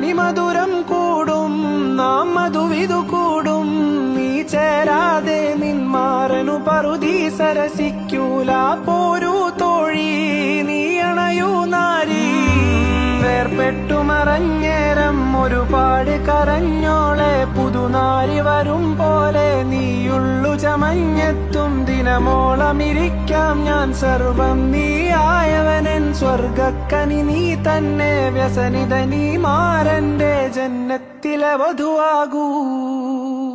കനിമധുരം കൂടും നാം മധുവിതു കൂടും നീ ചേരാതെ നിന്മാരനു പറുതി സരസിക്കൂല പോരൂ തോഴി നീ അണയൂ നാരി വേർപെട്ടു മറഞ്ഞേരം ഒരുപാട് കരഞ്ഞോളെ പുതുനാരി വരും പോലെ നീയുള്ളു ചമഞ്ഞെത്തും ദിനമോളമിരിക്കാം ഞാൻ സർവം നീ ആയവനൻ സ്വർഗക്കനി നീ തന്നെ വ്യസനിത നീ മാരന്റെ ജന്നത്തിലെ വധുവാകൂ